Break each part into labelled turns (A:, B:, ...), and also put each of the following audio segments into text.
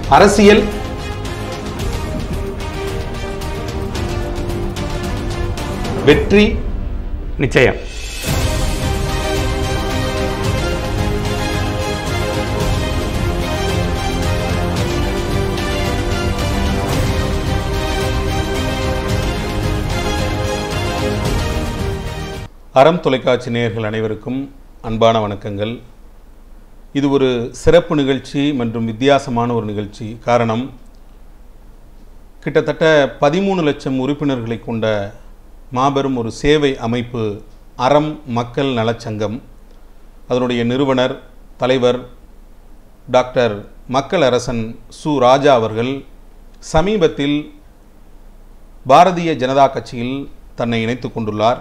A: அரசியல் வெற்றி
B: நிச்சயம்
A: அறம் தொலைக்காட்சி நேயர்கள் அனைவருக்கும் அன்பான வணக்கங்கள் இது ஒரு சிறப்பு நிகழ்ச்சி மற்றும் வித்தியாசமான ஒரு நிகழ்ச்சி காரணம் கிட்டத்தட்ட பதிமூணு லட்சம் உறுப்பினர்களை கொண்ட மாபெரும் ஒரு சேவை அமைப்பு அறம் மக்கள் நலச்சங்கம் அதனுடைய நிறுவனர் தலைவர் டாக்டர் மக்கள் அரசன் சு ராஜா அவர்கள் சமீபத்தில் பாரதிய ஜனதா கட்சியில் தன்னை இணைத்துக் கொண்டுள்ளார்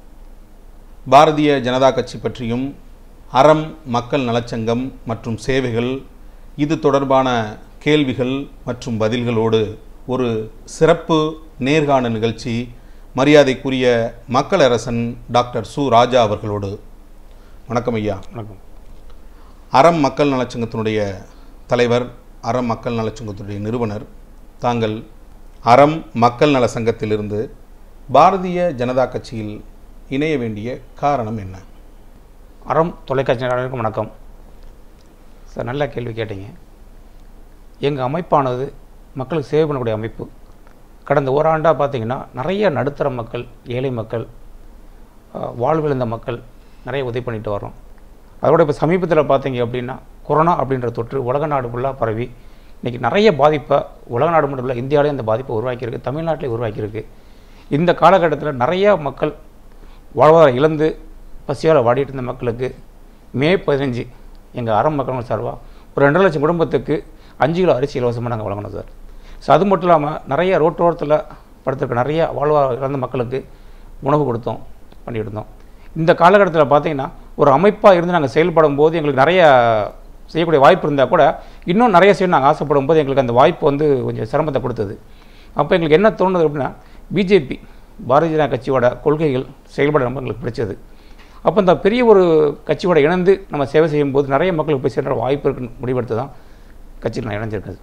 A: பாரதிய ஜனதா கட்சி பற்றியும் அறம் மக்கள் நலச்சங்கம் மற்றும் சேவைகள் இது தொடர்பான கேள்விகள் மற்றும் பதில்களோடு ஒரு சிறப்பு நேர்காண நிகழ்ச்சி மரியாதைக்குரிய மக்கள் அரசன் டாக்டர் சு ராஜா அவர்களோடு வணக்கம் ஐயா
B: வணக்கம்
A: அறம் மக்கள் நலச்சங்கத்தினுடைய தலைவர் அறம் மக்கள் நலச்சங்கத்தினுடைய நிறுவனர் தாங்கள் அறம் மக்கள் நல சங்கத்திலிருந்து பாரதிய ஜனதா கட்சியில் இணைய வேண்டிய காரணம் என்ன
B: அறம் தொலைக்காட்சி நேயர்களுக்கும் வணக்கம் சார் நல்ல கேள்வி கேட்டீங்க எங்கள் அமைப்பானது மக்களுக்கு சேவை பண்ணக்கூடிய அமைப்பு கடந்த ஓராண்டாக பார்த்தீங்கன்னா நிறைய நடுத்தர மக்கள் ஏழை மக்கள் அஹ், வாழ்விழந்த மக்கள் நிறைய உதவி பண்ணிட்டு வரோம் அதோட இப்போ சமீபத்தில் பார்த்தீங்க அப்படின்னா கொரோனா அப்படின்ற தொற்று உலக நாடு ஃபுல்லாக பரவி இன்றைக்கி நிறைய பாதிப்பை உலக நாடு மட்டும் இல்லை இந்தியாவிலே இந்த பாதிப்பை உருவாக்கியிருக்கு தமிழ்நாட்டிலே உருவாக்கியிருக்கு இந்த காலகட்டத்தில் நிறைய மக்கள் வாழ்வாதாரம் இழந்து பசியால் வாடிட்டு இருந்த மக்களுக்கு மே பதினஞ்சு எங்கள் அறம் மக்கள் சார்பாக ஒரு ரெண்டரை லட்சம் குடும்பத்துக்கு அஞ்சு கிலோ அரிசி இலவசமாக நாங்கள் வழங்கணும் சார் ஸோ அது மட்டும் இல்லாமல் நிறைய ரோட்டோரத்தில் படுத்திருக்க நிறைய வாழ்வாதாரம் இழந்த மக்களுக்கு உணவு கொடுத்தோம் பண்ணிட்டு இருந்தோம் இந்த காலகட்டத்தில் பார்த்தீங்கன்னா ஒரு அமைப்பாக இருந்து நாங்கள் செயல்படும் போது எங்களுக்கு நிறைய செய்யக்கூடிய வாய்ப்பு இருந்தால் கூட இன்னும் நிறைய செய்யணும் நாங்கள் ஆசைப்படும் போது எங்களுக்கு அந்த வாய்ப்பு வந்து கொஞ்சம் சிரமத்தை கொடுத்தது அப்போ எங்களுக்கு என்ன தோணுது அப்படின்னா பிஜேபி பாரதிய ஜனதா கட்சியோட கொள்கைகள் செயல்பட ரொம்ப எங்களுக்கு பிடிச்சது அப்போ இந்த பெரிய ஒரு கட்சியோட இணைந்து நம்ம சேவை செய்யும் போது நிறைய மக்களுக்கு போய் சேர்ற வாய்ப்பு இருக்குன்னு முடிவெடுத்து தான் கட்சியில் நான் இணைஞ்சிருக்கேன்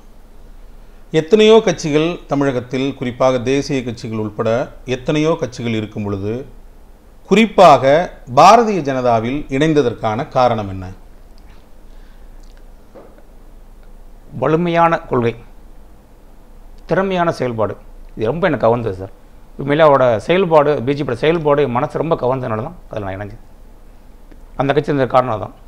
A: எத்தனையோ கட்சிகள் தமிழகத்தில் குறிப்பாக தேசிய கட்சிகள் உட்பட எத்தனையோ கட்சிகள் இருக்கும் பொழுது குறிப்பாக பாரதிய ஜனதாவில் இணைந்ததற்கான காரணம் என்ன
B: வலிமையான கொள்கை திறமையான செயல்பாடு இது ரொம்ப எனக்கு கவர்ந்தது சார் உண்மையிலே அவரோட செயல்பாடு பிஜேபியோட செயல்பாடு என் மனசு ரொம்ப கவர்ந்ததுனால தான் அதில் நான் இணைஞ்சேன் அந்த கட்சி இருந்த காரணம் தான்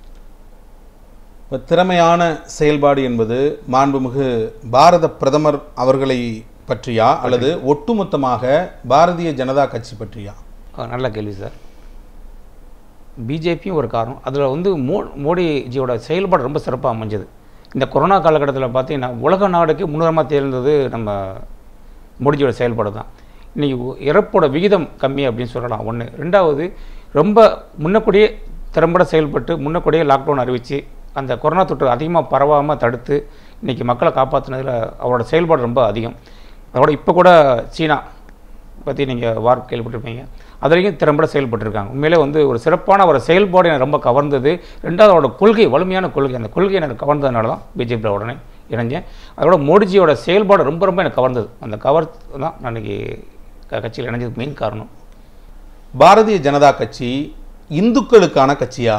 A: இப்ப திறமையான செயல்பாடு என்பது மாண்புமிகு பாரத பிரதமர் அவர்களை பற்றியா அல்லது ஒட்டுமொத்தமாக பாரதிய ஜனதா கட்சி பற்றியா
B: அஹ் நல்ல கேள்வி சார் பிஜேபியும் ஒரு காரணம் அதில் வந்து மோ மோடிஜியோட செயல்பாடு ரொம்ப சிறப்பாக அமைஞ்சது இந்த கொரோனா காலகட்டத்தில் பார்த்தீங்கன்னா உலக நாடுக்கு முன்னுரமாக தேர்ந்தது நம்ம மோடிஜியோட செயல்பாடு தான் இன்றைக்கி இறப்போட விகிதம் கம்மி அப்படின்னு சொல்லலாம் ஒன்று ரெண்டாவது ரொம்ப முன்னக்கூடியே திறம்பட செயல்பட்டு முன்னக்கூடியே லாக்டவுன் அறிவித்து அந்த கொரோனா தொற்று அதிகமாக பரவாமல் தடுத்து இன்றைக்கி மக்களை காப்பாற்றினதில் அவரோட செயல்பாடு ரொம்ப அதிகம் அதோட இப்போ கூட சீனா பற்றி நீங்கள் வார் கேள்விப்பட்டிருப்பீங்க அது வரைக்கும் திறம்பட செயல்பட்டிருக்காங்க உண்மையிலே வந்து ஒரு சிறப்பான ஒரு செயல்பாடு எனக்கு ரொம்ப கவர்ந்தது ரெண்டாவது அவரோட கொள்கை வலிமையான கொள்கை அந்த கொள்கை எனக்கு கவர்ந்ததுனால தான் பிஜேபியில் உடனே இணைஞ்சேன் அதோட மோடிஜியோட செயல்பாடு ரொம்ப ரொம்ப எனக்கு கவர்ந்தது அந்த கவர் தான் நான் இன்னைக்கு க- கட்சியில் இணைஞ்சதுக்கு மெயின் காரணம்
A: பாரதிய ஜனதா கட்சி இந்துக்களுக்கான கட்சியா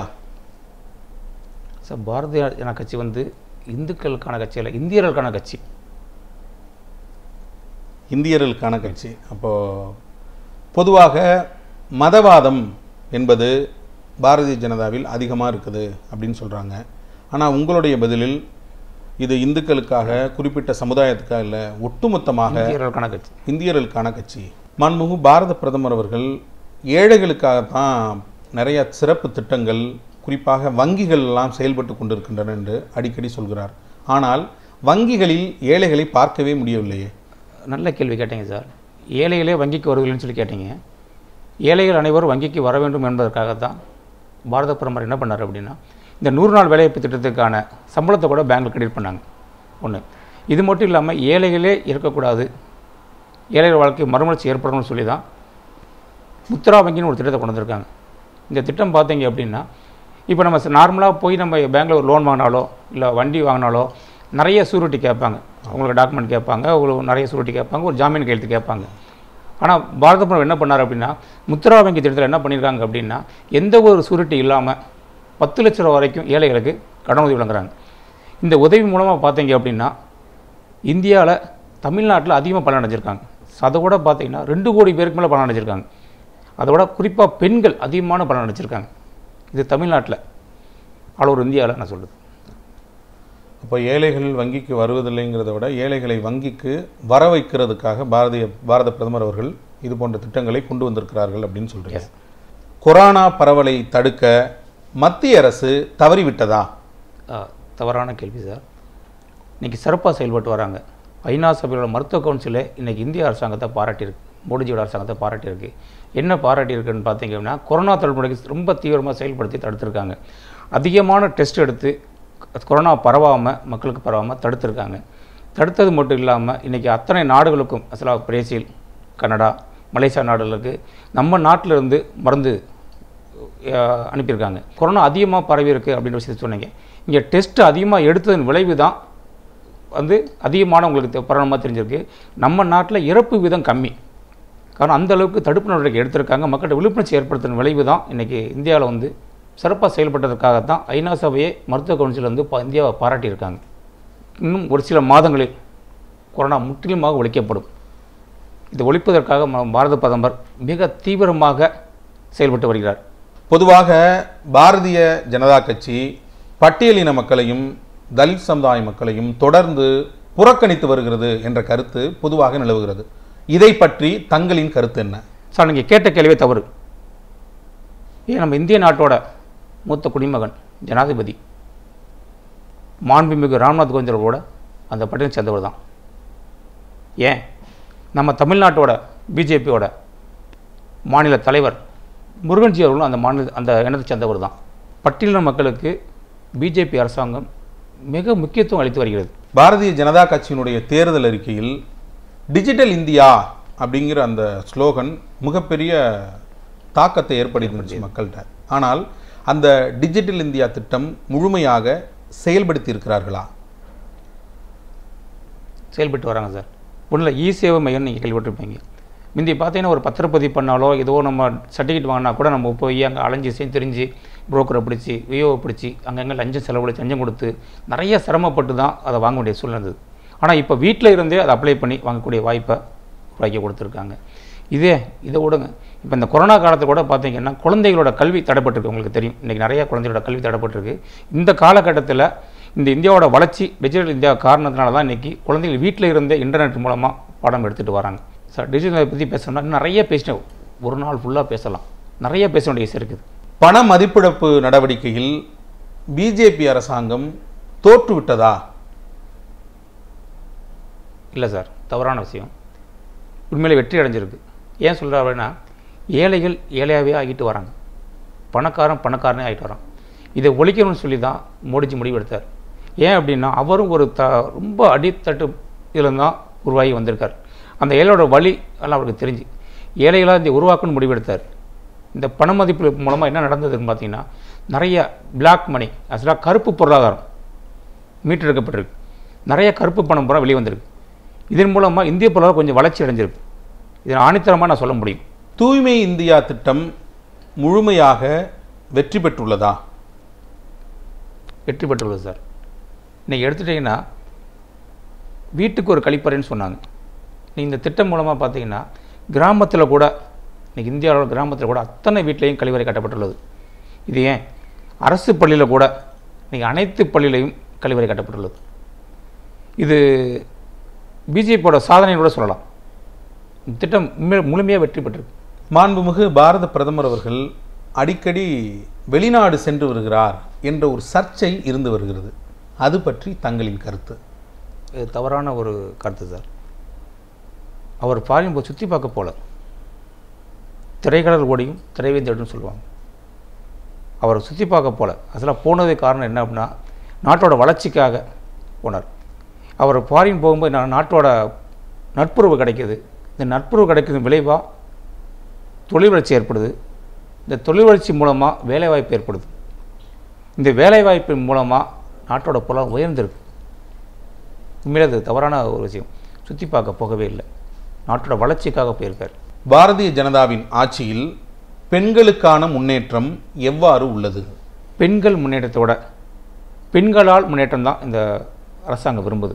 B: சார் பாரதிய ஜனதா கட்சி வந்து இந்துக்களுக்கான கட்சி இல்லை இந்தியர்களுக்கான கட்சி
A: இந்தியர்களுக்கான கட்சி அப்போ பொதுவாக மதவாதம் என்பது பாரதிய ஜனதாவில் அதிகமாக இருக்குது அப்படின்னு சொல்கிறாங்க ஆனால் உங்களுடைய பதிலில் இது இந்துக்களுக்காக குறிப்பிட்ட சமுதாயத்துக்காக இல்லை ஒட்டுமொத்தமாக
B: இந்தியர்களுக்கான கட்சி
A: இந்தியர்களுக்கான கட்சி மாண்புமிகு பாரத பிரதமர் அவர்கள் ஏழைகளுக்காகத்தான் நிறைய சிறப்பு திட்டங்கள் குறிப்பாக வங்கிகள் எல்லாம் செயல்பட்டு கொண்டிருக்கின்றன என்று அடிக்கடி சொல்கிறார் ஆனால் வங்கிகளில் ஏழைகளை பார்க்கவே முடியவில்லையே
B: நல்ல கேள்வி கேட்டீங்க சார் ஏழைகளே வங்கிக்கு வருவீங்கன்னு சொல்லி கேட்டீங்க ஏழைகள் அனைவரும் வங்கிக்கு வர வேண்டும் என்பதற்காக தான் பாரத பிரதமர் என்ன பண்ணார் அப்படின்னா இந்த நூறு நாள் வேலைவாய்ப்பு திட்டத்துக்கான சம்பளத்தை கூட பேங்க்கில் கிரெடிட் பண்ணாங்க ஒன்று இது மட்டும் இல்லாமல் ஏழைகளே இருக்கக்கூடாது ஏழைகள் வாழ்க்கை மறுமலர்ச்சி ஏற்படணும்னு சொல்லி தான் முத்ரா வங்கின்னு ஒரு திட்டத்தை கொண்டு வந்திருக்காங்க இந்த திட்டம் பார்த்தீங்க அப்படின்னா இப்போ நம்ம நார்மலாக போய் நம்ம பேங்க்கில் ஒரு லோன் வாங்கினாலோ இல்லை வண்டி வாங்கினாலோ நிறைய சூரிட்டி கேட்பாங்க உங்களுக்கு டாக்குமெண்ட் கேட்பாங்க உங்களுக்கு நிறைய சூரிட்டி கேட்பாங்க ஒரு ஜாமீன் கையெழுத்து கேட்பாங்க ஆனால் பாரத பிரதமர் என்ன பண்ணார் அப்படின்னா முத்ரா வங்கி திட்டத்தில் என்ன பண்ணியிருக்காங்க அப்படின்னா எந்த ஒரு சூரிட்டி இல்லாமல் பத்து லட்ச ரூபா வரைக்கும் ஏழைகளுக்கு கடன் உதவி வழங்குறாங்க இந்த உதவி மூலமாக பார்த்தீங்க அப்படின்னா இந்தியாவில் தமிழ்நாட்டில் அதிகமாக பலன் அடைஞ்சிருக்காங்க அதை விட பார்த்தீங்கன்னா ரெண்டு கோடி பேருக்கு மேலே பலன் அடைஞ்சிருக்காங்க அதோட குறிப்பாக பெண்கள் அதிகமான பலன் அடைஞ்சிருக்காங்க இது தமிழ்நாட்டில் ஆல் ஓவர் இந்தியாவில் நான் சொல்லுது
A: அப்போ ஏழைகள் வங்கிக்கு வருவதில்லைங்கிறத விட ஏழைகளை வங்கிக்கு வர வைக்கிறதுக்காக பாரதிய பாரத பிரதமர் அவர்கள் இது போன்ற திட்டங்களை கொண்டு வந்திருக்கிறார்கள் அப்படின்னு சொல்றீங்க கொரோனா பரவலை தடுக்க மத்திய அரசு தவறிவிட்டதா
B: ஆ, தவறான கேள்வி சார் இன்றைக்கி சிறப்பாக செயல்பட்டு வராங்க ஐநா சபையோட மருத்துவ கவுன்சிலே இன்றைக்கி இந்திய அரசாங்கத்தை பாராட்டியிருக்கு மோடிஜியோட அரசாங்கத்தை பாராட்டியிருக்கு என்ன பாராட்டியிருக்குன்னு பார்த்தீங்க அப்படின்னா கொரோனா தடுப்பூசிக்கு ரொம்ப தீவிரமாக செயல்படுத்தி தடுத்திருக்காங்க அதிகமான டெஸ்ட் எடுத்து கொரோனா பரவாமல் மக்களுக்கு பரவாமல் தடுத்திருக்காங்க தடுத்தது மட்டும் இல்லாமல் இன்றைக்கி அத்தனை நாடுகளுக்கும் அசலாக பிரேசில் கனடா மலேசியா நாடுகளுக்கு நம்ம நாட்டில் இருந்து மருந்து அஹ், அனுப்பியிருக்காங்க கொரோனா அதிகமாக பரவி இருக்கு அப்படின்ற விஷயத்தை சொன்னீங்க இங்கே டெஸ்ட் அதிகமாக எடுத்ததன் விளைவு தான் வந்து அதிகமான உங்களுக்கு தெ- பரிணாமமாக தெரிஞ்சிருக்கு நம்ம நாட்டில் இறப்பு வீதம் கம்மி காரணம் அந்த அளவுக்கு தடுப்பு நடவடிக்கை எடுத்திருக்காங்க மக்கள்கிட்ட விழிப்புணர்ச்சி ஏற்படுத்தின விளைவு தான் இன்றைக்கி இந்தியாவில் வந்து சிறப்பாக செயல்பட்டதற்காகத்தான் ஐநா சபையை மருத்துவ கவுன்சில் வந்து பா- இந்தியாவை பாராட்டியிருக்காங்க இன்னும் ஒரு சில மாதங்களில் கொரோனா முற்றிலுமாக ஒழிக்கப்படும் இதை ஒழிப்பதற்காக ம- பாரத பிரதமர் மிக தீவிரமாக செயல்பட்டு வருகிறார்
A: பொதுவாக பாரதிய ஜனதா கட்சி பட்டியலின மக்களையும் தலித் சமுதாய மக்களையும் தொடர்ந்து புறக்கணித்து வருகிறது என்ற கருத்து பொதுவாக நிலவுகிறது இதை பற்றி தங்களின் கருத்து என்ன
B: சார் நீங்கள் கேட்ட கேள்வியே தவறு ஏன் நம்ம இந்திய நாட்டோட மூத்த குடிமகன் ஜனாதிபதி மாண்புமிகு ராம்நாத் கோவிந்த் அவர்களோட அந்த பட்டியலை சேர்ந்தவர் தான் ஏன் நம்ம தமிழ்நாட்டோட பிஜேபியோட மாநில தலைவர் முருகன்ஜி அவர்களும் அந்த மாநில அந்த இனத்தை சேர்ந்தவர் தான் பட்டியலின மக்களுக்கு பிஜேபி அரசாங்கம் மிக முக்கியத்துவம் அளித்து வருகிறது
A: பாரதிய ஜனதா கட்சியினுடைய தேர்தல் அறிக்கையில் டிஜிட்டல் இந்தியா அப்படிங்கிற அந்த ஸ்லோகன் மிகப்பெரிய தாக்கத்தை ஏற்படுத்திருந்துச்சு மக்கள்கிட்ட ஆனால் அந்த டிஜிட்டல் இந்தியா திட்டம் முழுமையாக செயல்படுத்தி இருக்கிறார்களா
B: செயல்பட்டு வராங்க சார் ஒன்றில் இ சேவை மையம் நீங்கள் கேள்விப்பட்டிருப்பீங்க முந்தி பார்த்தீங்கன்னா ஒரு பத்திரப்பதிவு பண்ணாலோ ஏதோ நம்ம சர்டிஃபிகேட் வாங்கினா கூட நம்ம போய் அங்கே அலைஞ்சு செய்ய தெரிஞ்சு புரோக்கரை பிடிச்சி வியோவை பிடிச்சி அங்கங்கே லஞ்சம் செலவழிச்சு லஞ்சம் கொடுத்து நிறைய சிரமப்பட்டு தான் அதை வாங்க வேண்டிய சூழ்நிலை இருந்தது ஆனால் இப்போ வீட்டில் இருந்தே அதை அப்ளை பண்ணி வாங்கக்கூடிய வாய்ப்பை உருவாக்கி கொடுத்துருக்காங்க இதே இதை விடுங்க இப்போ இந்த கொரோனா காலத்தில் கூட பார்த்தீங்கன்னா குழந்தைகளோட கல்வி தடைப்பட்டிருக்கு உங்களுக்கு தெரியும் இன்றைக்கி நிறைய குழந்தைகளோட கல்வி தடைப்பட்டிருக்கு இந்த காலகட்டத்தில் இந்த இந்தியாவோட வளர்ச்சி டிஜிட்டல் இந்தியா காரணத்தினால தான் இன்றைக்கி குழந்தைகள் வீட்டில் இருந்தே இன்டர்நெட் மூலமாக பாடம் எடுத்துகிட்டு வராங்க சார் டிஜிட்டல் பற்றி பேசணும்னா இன்னும் நிறைய பேசினோம் ஒரு நாள் ஃபுல்லாக பேசலாம் நிறைய பேச வேண்டிய விஷயம் இருக்குது
A: பண மதிப்பிழப்பு நடவடிக்கையில் பிஜேபி அரசாங்கம் தோற்றுவிட்டதா
B: இல்லை சார் தவறான விஷயம் உண்மையிலே வெற்றி அடைஞ்சிருக்கு ஏன் சொல்கிறா அப்படின்னா ஏழைகள் ஏழையாகவே ஆகிட்டு வராங்க பணக்காரன் பணக்காரனே ஆகிட்டு வரான் இதை ஒழிக்கணும்னு சொல்லி தான் மோடிஜி முடிவு எடுத்தார் ஏன் அப்படின்னா அவரும் ஒரு த ரொம்ப அடித்தட்டு இதில் தான் உருவாகி வந்திருக்கார் அந்த ஏழையோட வழி எல்லாம் அவருக்கு தெரிஞ்சு ஏழைகளாக இந்த உருவாக்கணும்னு முடிவெடுத்தார் இந்த பண மதிப்பு மூலமாக என்ன நடந்ததுன்னு பார்த்தீங்கன்னா நிறைய பிளாக் மணி ஆக்சுவலாக கருப்பு பொருளாதாரம் மீட்டெடுக்கப்பட்டிருக்கு நிறைய கருப்பு பணம் பூரா வெளியே வந்திருக்கு இதன் மூலமாக இந்திய பொருளாதாரம் கொஞ்சம் வளர்ச்சி அடைஞ்சிருக்கு இதை ஆணித்தரமாக நான் சொல்ல முடியும்
A: தூய்மை இந்தியா திட்டம் முழுமையாக வெற்றி பெற்றுள்ளதா
B: வெற்றி பெற்றுள்ளது சார் இன்னைக்கு எடுத்துட்டிங்கன்னா வீட்டுக்கு ஒரு கழிப்பறைன்னு சொன்னாங்க நீ இந்த திட்டம் மூலமாக பார்த்தீங்கன்னா கிராமத்தில் கூட இன்னைக்கு இந்தியாவோட கிராமத்தில் கூட அத்தனை வீட்லேயும் கழிவறை கட்டப்பட்டுள்ளது இது ஏன் அரசு பள்ளியில் கூட இன்னைக்கு அனைத்து பள்ளியிலையும் கழிவறை கட்டப்பட்டுள்ளது இது பிஜேபியோட சாதனைன்னு கூட சொல்லலாம் இந்த திட்டம் உண்மையிலே முழுமையாக வெற்றி பெற்றிருக்கு
A: மாண்புமிகு பாரத பிரதமர் அவர்கள் அடிக்கடி வெளிநாடு சென்று வருகிறார் என்ற ஒரு சர்ச்சை இருந்து வருகிறது அது பற்றி தங்களின் கருத்து
B: இது தவறான ஒரு கருத்து சார் அவர் ஃபாரின் போய் சுற்றி பார்க்க போல திரைக்கடல் ஓடியும் திரைவேந்தர்னு சொல்லுவாங்க அவர் சுற்றி பார்க்க போல அசலாக போனது காரணம் என்ன அப்படின்னா நாட்டோட வளர்ச்சிக்காக போனார் அவர் ஃபாரின் போகும்போது நான் நாட்டோட நட்புறவு கிடைக்குது இந்த நட்புறவு கிடைக்கிறது விளைவாக தொழில் வளர்ச்சி ஏற்படுது இந்த தொழில் வளர்ச்சி மூலமாக வேலைவாய்ப்பு ஏற்படுது இந்த வேலைவாய்ப்பின் மூலமாக நாட்டோட பொருளாதாரம் உயர்ந்திருக்கு உண்மையிலே அது தவறான ஒரு விஷயம் சுற்றி பார்க்க போகவே இல்லை நாட்டோட வளர்ச்சிக்காக போயிருக்கார்
A: பாரதிய ஜனதாவின் ஆட்சியில் பெண்களுக்கான முன்னேற்றம் எவ்வாறு உள்ளது
B: பெண்கள் முன்னேற்றத்தோட பெண்களால் முன்னேற்றம் தான் இந்த அரசாங்கம் விரும்புது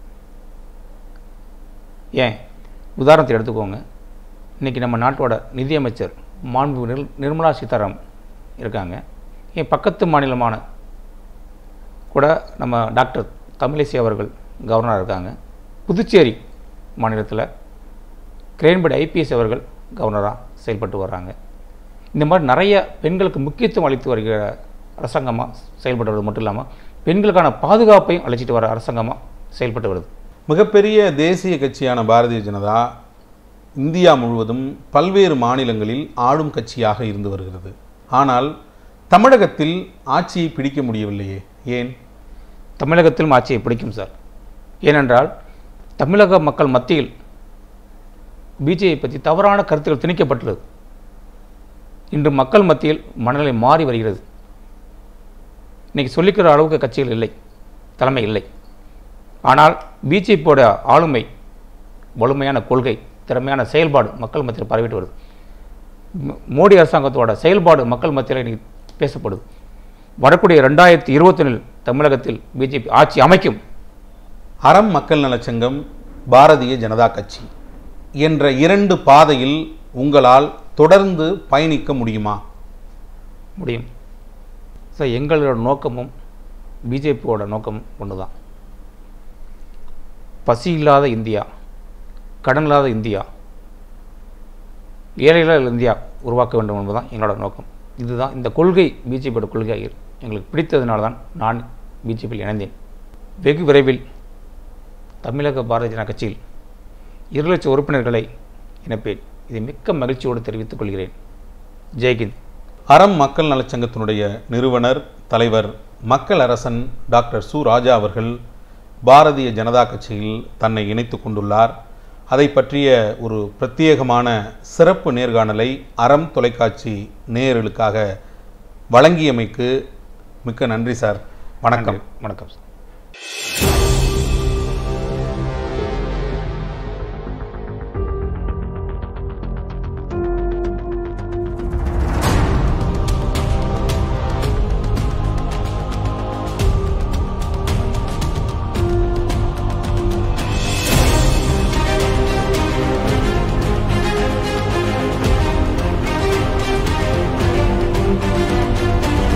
B: ஏன் உதாரணத்தை எடுத்துக்கோங்க இன்றைக்கி நம்ம நாட்டோட நிதியமைச்சர் மாண்பு நிர் நிர்மலா சீதாராமன் இருக்காங்க என் பக்கத்து மாநிலமான கூட நம்ம டாக்டர் தமிழிசை அவர்கள் கவர்னராக இருக்காங்க புதுச்சேரி மாநிலத்தில் கிரேன்படி ஐபிஎஸ் அவர்கள் கவர்னராக செயல்பட்டு வர்றாங்க இந்த மாதிரி நிறைய பெண்களுக்கு முக்கியத்துவம் அளித்து வருகிற அரசாங்கமாக செயல்பட்டு வருவது மட்டும் இல்லாமல் பெண்களுக்கான பாதுகாப்பையும் அழைச்சிட்டு வர அரசாங்கமாக செயல்பட்டு வருது
A: மிகப்பெரிய தேசிய கட்சியான பாரதிய ஜனதா இந்தியா முழுவதும் பல்வேறு மாநிலங்களில் ஆளும் கட்சியாக இருந்து வருகிறது ஆனால் தமிழகத்தில் ஆட்சியை பிடிக்க முடியவில்லையே ஏன்
B: தமிழகத்திலும் ஆட்சியை பிடிக்கும் சார் ஏனென்றால் தமிழக மக்கள் மத்தியில் பிஜேபி பற்றி தவறான கருத்துக்கள் திணிக்கப்பட்டுள்ளது இன்று மக்கள் மத்தியில் மனநிலை மாறி வருகிறது இன்னைக்கு சொல்லிக்கிற அளவுக்கு கட்சிகள் இல்லை தலைமை இல்லை ஆனால் பிஜேபியோட ஆளுமை வலிமையான கொள்கை திறமையான செயல்பாடு மக்கள் மத்தியில் பரவிட்டு வருது மோ- மோடி அரசாங்கத்தோட செயல்பாடு மக்கள் மத்தியில் இன்னைக்கு பேசப்படுது வரக்கூடிய ரெண்டாயிரத்தி இருபத்தொன்னில் தமிழகத்தில் பிஜேபி ஆட்சி அமைக்கும்
A: அறம் மக்கள் நலச்சங்கம் பாரதிய ஜனதா கட்சி என்ற இரண்டு பாதையில் உங்களால் தொடர்ந்து பயணிக்க முடியுமா
B: முடியும் ஸோ எங்களோட நோக்கமும் பிஜேபியோட நோக்கமும் ஒன்று தான் பசி இல்லாத இந்தியா கடன் இல்லாத இந்தியா ஏழைகள் இந்தியா உருவாக்க வேண்டும் என்பதுதான் எங்களோட நோக்கம் இதுதான் இந்த கொள்கை பிஜேபியோட கொள்கை எங்களுக்கு பிடித்ததுனால தான் நான் பிஜேபியில் இணைந்தேன் வெகு விரைவில் தமிழக பாரதிய ஜனதா கட்சியில் இரு லட்சம் உறுப்பினர்களை இணைப்பேன் இதை மிக்க மகிழ்ச்சியோடு தெரிவித்துக் கொள்கிறேன் ஜெய்ஹிந்த்
A: அறம் மக்கள் நலச்சங்கத்தினுடைய நிறுவனர் தலைவர் மக்கள் அரசன் டாக்டர் சு ராஜா அவர்கள் பாரதிய ஜனதா கட்சியில் தன்னை இணைத்து கொண்டுள்ளார் அதை பற்றிய ஒரு பிரத்யேகமான சிறப்பு நேர்காணலை அறம் தொலைக்காட்சி நேயர்களுக்காக வழங்கியமைக்கு மிக்க நன்றி சார் வணக்கம்
B: வணக்கம் சார்